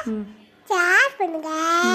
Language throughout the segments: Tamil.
ஷேர் பண்ணுங்க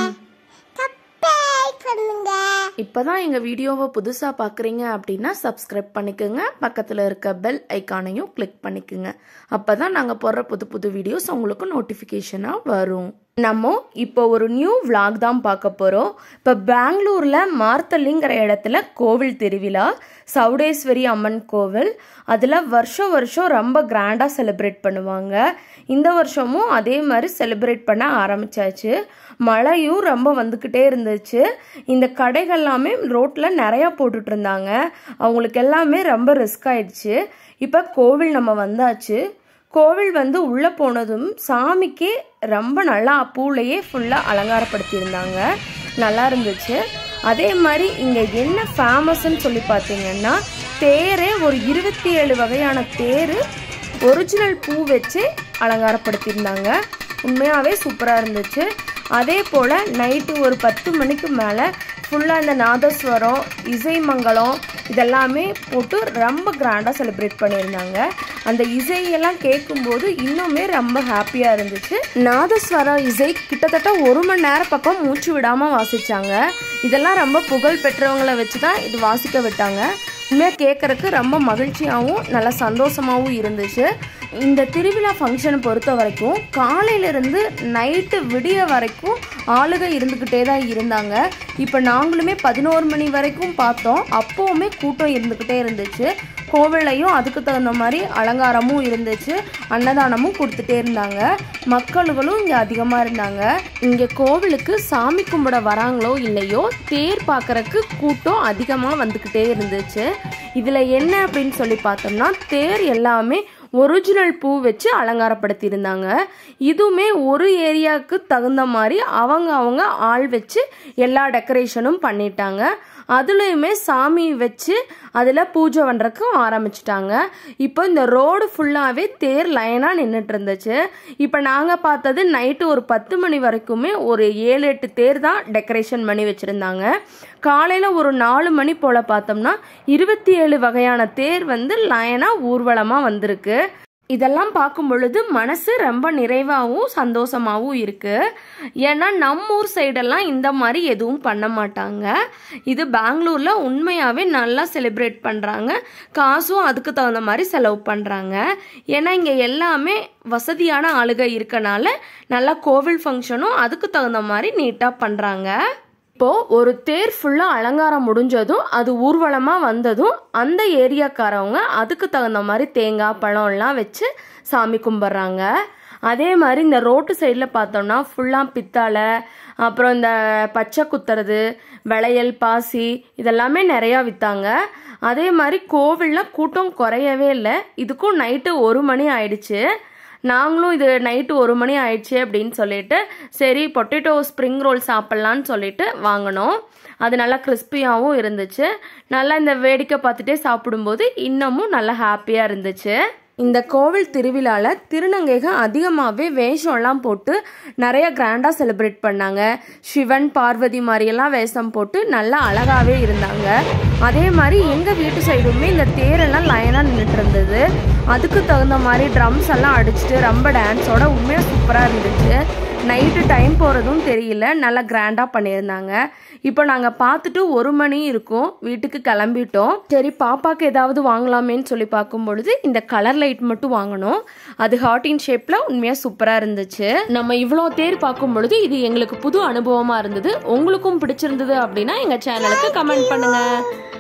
சப்ஸ்கிரைப் பண்ணுங்க இப்போதான் எங்கள் வீடியோவை புதுசாக பார்க்குறீங்க அப்படின்னா சப்ஸ்கிரைப் பண்ணிக்கோங்க பக்கத்தில் இருக்க பெல் ஐக்கானையும் கிளிக் பண்ணிக்கோங்க அப்போ தான் நாங்கள் போடுற புது புது வீடியோஸ் உங்களுக்கு நோட்டிஃபிகேஷனாக வரும் நம்ம இப்போ ஒரு நியூ vlog தான் பார்க்க போகிறோம் இப்போ பெங்களூரில் மார்த்தலிங்கிற இடத்துல கோவில் திருவிழா சவுடேஸ்வரி அம்மன் கோவில் அதில் வருஷம் வருஷம் ரொம்ப கிராண்டாக செலிப்ரேட் பண்ணுவாங்க இந்த வருஷமும் அதே மாதிரி செலிப்ரேட் பண்ண ஆரம்பிச்சாச்சு மழையும் ரொம்ப வந்துக்கிட்டே இருந்துச்சு இந்த கடைகள் எல்லாமே ரோட்டில் நிறையா போட்டுட்டு இருந்தாங்க அவங்களுக்கு எல்லாமே ரொம்ப ரிஸ்க் ஆயிடுச்சு இப்போ கோவில் நம்ம வந்தாச்சு கோவில் வந்து உள்ளே போனதும் சாமிக்கு ரொம்ப நல்லா பூலையே ஃபுல்லாக அலங்காரப்படுத்தியிருந்தாங்க நல்லா இருந்துச்சு அதே மாதிரி இங்கே என்ன ஃபேமஸ்ன்னு சொல்லி பார்த்தீங்கன்னா தேரே ஒரு இருபத்தி ஏழு வகையான தேர் ஒரிஜினல் பூ வச்சு அலங்காரப்படுத்தியிருந்தாங்க உண்மையாகவே சூப்பராக இருந்துச்சு அதே போல் நைட்டு ஒரு பத்து மணிக்கு மேலே ஃபுல்லாக இந்த நாதஸ்வரம் இசைமங்கலம் இதெல்லாமே போட்டு ரொம்ப கிராண்டாக செலிப்ரேட் பண்ணியிருந்தாங்க அந்த இசையெல்லாம் கேட்கும்போது இன்னுமே ரொம்ப ஹாப்பியாக இருந்துச்சு நாதஸ்வரம் இசை கிட்டத்தட்ட ஒரு மணி நேரம் பக்கம் மூச்சு விடாமல் வாசிச்சாங்க இதெல்லாம் ரொம்ப புகழ் பெற்றவங்கள வச்சு தான் இது வாசிக்க விட்டாங்க உண்மையாக கேட்குறக்கு ரொம்ப மகிழ்ச்சியாகவும் நல்லா சந்தோஷமாகவும் இருந்துச்சு இந்த திருவிழா ஃபங்க்ஷனை பொறுத்த வரைக்கும் காலையிலேருந்து நைட்டு விடிய வரைக்கும் ஆளுக இருந்துக்கிட்டே தான் இருந்தாங்க இப்போ நாங்களுமே பதினோரு மணி வரைக்கும் பார்த்தோம் அப்போவுமே கூட்டம் இருந்துக்கிட்டே இருந்துச்சு கோவிலையும் அதுக்கு தகுந்த மாதிரி அலங்காரமும் இருந்துச்சு அன்னதானமும் கொடுத்துட்டே இருந்தாங்க மக்களுகளும் இங்கே அதிகமாக இருந்தாங்க இங்கே கோவிலுக்கு சாமி கும்பிட வராங்களோ இல்லையோ தேர் பார்க்கறக்கு கூட்டம் அதிகமாக வந்துக்கிட்டே இருந்துச்சு இதில் என்ன அப்படின்னு சொல்லி பார்த்தோம்னா தேர் எல்லாமே ஒரிஜினல் பூ வச்சு அலங்காரப்படுத்தியிருந்தாங்க இதுவுமே ஒரு ஏரியாவுக்கு தகுந்த மாதிரி அவங்க அவங்க ஆள் வச்சு எல்லா டெக்கரேஷனும் பண்ணிட்டாங்க அதுலேயுமே சாமி வச்சு அதில் பூஜை பண்ணுறக்கு ஆரம்பிச்சிட்டாங்க இப்போ இந்த ரோடு ஃபுல்லாகவே தேர் லைனாக நின்றுட்டு இருந்துச்சு இப்போ நாங்கள் பார்த்தது நைட்டு ஒரு பத்து மணி வரைக்குமே ஒரு ஏழு எட்டு தேர் தான் டெக்கரேஷன் பண்ணி வச்சுருந்தாங்க காலையில் ஒரு நாலு மணி போல் பார்த்தோம்னா இருபத்தி ஏழு வகையான தேர் வந்து லைனாக ஊர்வலமாக வந்திருக்கு இதெல்லாம் பார்க்கும் பொழுது மனசு ரொம்ப நிறைவாகவும் சந்தோஷமாகவும் இருக்குது ஏன்னா நம்ம ஊர் சைடெல்லாம் இந்த மாதிரி எதுவும் பண்ண மாட்டாங்க இது பெங்களூரில் உண்மையாகவே நல்லா செலிப்ரேட் பண்ணுறாங்க காசும் அதுக்கு தகுந்த மாதிரி செலவு பண்ணுறாங்க ஏன்னா இங்கே எல்லாமே வசதியான ஆளுக இருக்கனால நல்லா கோவில் ஃபங்க்ஷனும் அதுக்கு தகுந்த மாதிரி நீட்டாக பண்ணுறாங்க இப்போ ஒரு தேர் ஃபுல்லாக அலங்காரம் முடிஞ்சதும் அது ஊர்வலமாக வந்ததும் அந்த ஏரியாக்காரவங்க அதுக்கு தகுந்த மாதிரி தேங்காய் பழம்லாம் வச்சு சாமி கும்பிட்றாங்க அதே மாதிரி இந்த ரோட்டு சைடில் பார்த்தோம்னா ஃபுல்லாக பித்தாளை அப்புறம் இந்த பச்சை குத்துறது விளையல் பாசி இதெல்லாமே நிறையா விற்றாங்க அதே மாதிரி கோவிலில் கூட்டம் குறையவே இல்லை இதுக்கும் நைட்டு ஒரு மணி ஆயிடுச்சு நாங்களும் இது நைட்டு ஒரு மணி ஆயிடுச்சு அப்படின்னு சொல்லிட்டு சரி பொட்டேட்டோ ஸ்ப்ரிங் ரோல் சாப்பிட்லான்னு சொல்லிட்டு வாங்கினோம் அது நல்லா கிறிஸ்பியாகவும் இருந்துச்சு நல்லா இந்த வேடிக்கை பார்த்துட்டே சாப்பிடும்போது இன்னமும் நல்லா ஹாப்பியாக இருந்துச்சு இந்த கோவில் திருவிழாவில் திருநங்கைகள் அதிகமாகவே வேஷம்லாம் போட்டு நிறைய கிராண்டாக செலிப்ரேட் பண்ணாங்க சிவன் பார்வதி மாதிரியெல்லாம் வேஷம் போட்டு நல்லா அழகாகவே இருந்தாங்க அதே மாதிரி எங்கள் வீட்டு சைடுமே இந்த தேரெல்லாம் லைனாக நின்றுட்டு இருந்தது அதுக்கு தகுந்த மாதிரி ட்ரம்ஸ் எல்லாம் அடிச்சுட்டு ரொம்ப டான்ஸோட உண்மையாக சூப்பராக இருந்துச்சு நைட்டு டைம் போகிறதும் தெரியல நல்லா கிராண்டாக பண்ணியிருந்தாங்க இப்போ நாங்கள் பார்த்துட்டு ஒரு மணி இருக்கும் வீட்டுக்கு கிளம்பிட்டோம் சரி பாப்பாக்கு ஏதாவது வாங்கலாமேன்னு சொல்லி பார்க்கும் பொழுது இந்த கலர் லைட் மட்டும் வாங்கணும் அது ஹார்டின் ஷேப்பில் உண்மையாக சூப்பராக இருந்துச்சு நம்ம இவ்வளோ தேர் பார்க்கும் பொழுது இது எங்களுக்கு புது அனுபவமாக இருந்தது உங்களுக்கும் பிடிச்சிருந்தது அப்படின்னா எங்கள் சேனலுக்கு கமெண்ட் பண்ணுங்கள்